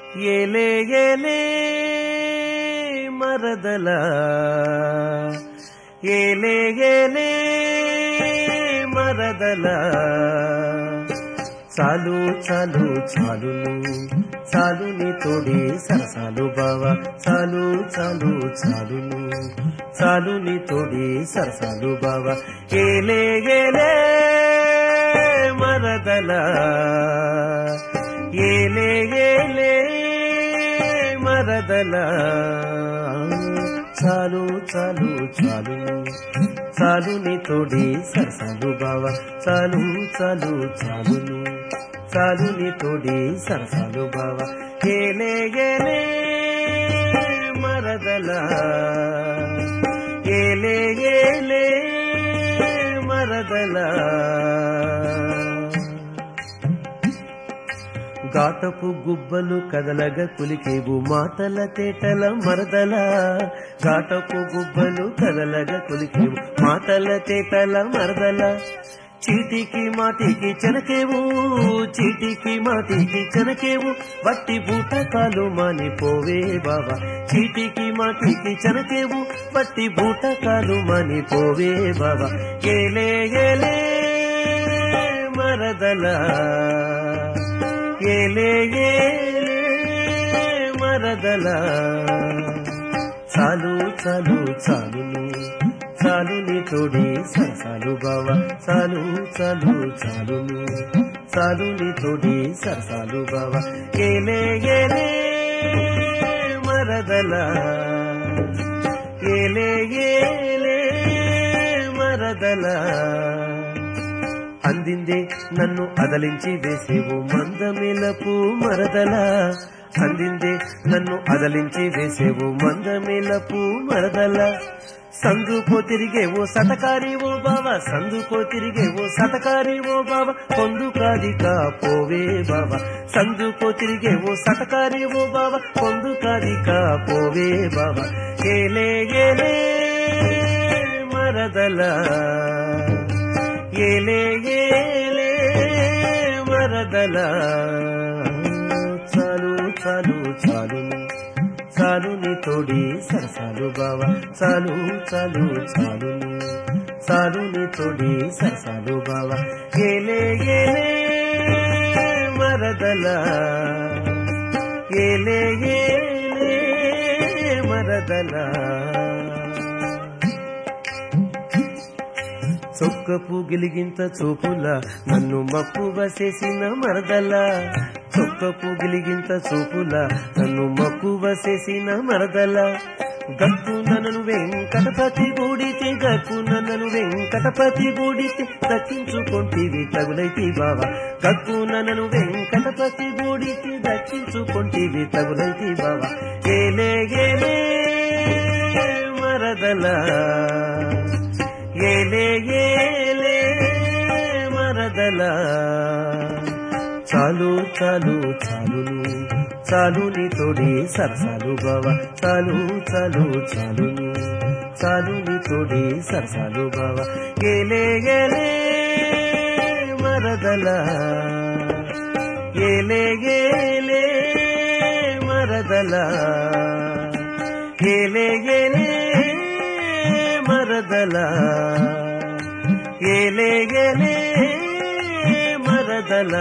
ಏಲೆ ಏಲೆ ಮರದಲ ಏಲೆ ಏಲೆ మరదల చాలు చాలు చాలును చాలుని తోడి సరసాలు బావ చాలు చాలు చాలును చాలుని తోడి సరసాలు బావ ఏలే ఏలే మరదల ఏలే ఏలే మరదల చాలు చాలు చాలు చాలుని తోడి సరసాలు బావ చాలు చాలు చాలును చాలుని తోడి సరసాలు బావ ఏలే ఏలే మరదల ఏలే ఏలే మరదల ఘాటపు గుబ్బలు కదలగ కులికేవు మాటల తేటల మరదల ఘాటపు గుబ్బలు కదలగ కులికేవు మాటల తేటల మరదల చీటికి మాటికి చెనకేవు చీటికి మాటికి చెనకేవు వట్టి బూటకాలు మానిపోవే బాబా చీటికి మాటికి చెనకేవు వట్టి బూటకాలు మానిపోవే బాబా ఏలే ఏలే మరదల ఏలే ఏలే మరదల చాలు చాలు చాలును చాలుని తోడి సరసాలు బావ చాలు చాలు చాలును చాలుని తోడి సరసాలు బావ ఏలే ఏలే మరదల ఏలే ఏలే మరదల అందిందే నన్ను అదలించి వేసేవు మందమిలపు మరదల అందిందే నన్ను అదలించి వేసేవు మందమిలపు మరదల సందుకో తిరిగేవో సతకారి ఓ బావ సందుకో తిరిగేవో సతకారి ఓ బావ పొందుకాదికా పోవే బావ సందుకో తిరిగేవో సతకారి ఓ బావ పొందుకాదికా పోవే బావ ఏలే ఏలే మరదల ఏలే ఏలే మరదల చాలు చాలు చాలు చాలుని తోడి సరసాలు బావ చాలు చాలు చాలు చాలుని తోడి సరసాలు బావ ఏలే ఏలే మరదల ఏలే ఏలే మరదల చొక్కపు గిలిగింత చూపుల నన్ను మక్కువ చేసిన మరదల చొక్కపు గిలిగింత చూపుల నన్ను మక్కువ చేసిన మరదల గక్కు నన్ను వెంకటపతి గూడితే గక్కు నన్ను వెంకటపతి గూడితే దక్కించుకొంటివి తగులైతి బావ గక్కు నన్ను వెంకటపతి గూడితే దక్కించుకొంటివి తగులైతి బావ ఏలే ఏలే మరదల ఏలే ఏలే మరదల చాలు చాలు చాలును చాలుని తోడి సరసాలు బావ చాలు చాలు చాలును చాలుని తోడి సరసాలు బావ ఏలే ఏలే మరదల ఏలే ఏలే మరదల ఏలే ఏలే మరదల ఏలే ఏలే మరదల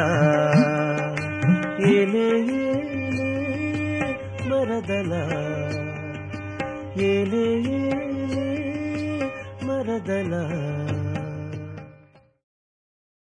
ఏలే ఏలే మరదల ఏలే ఏలే మరదల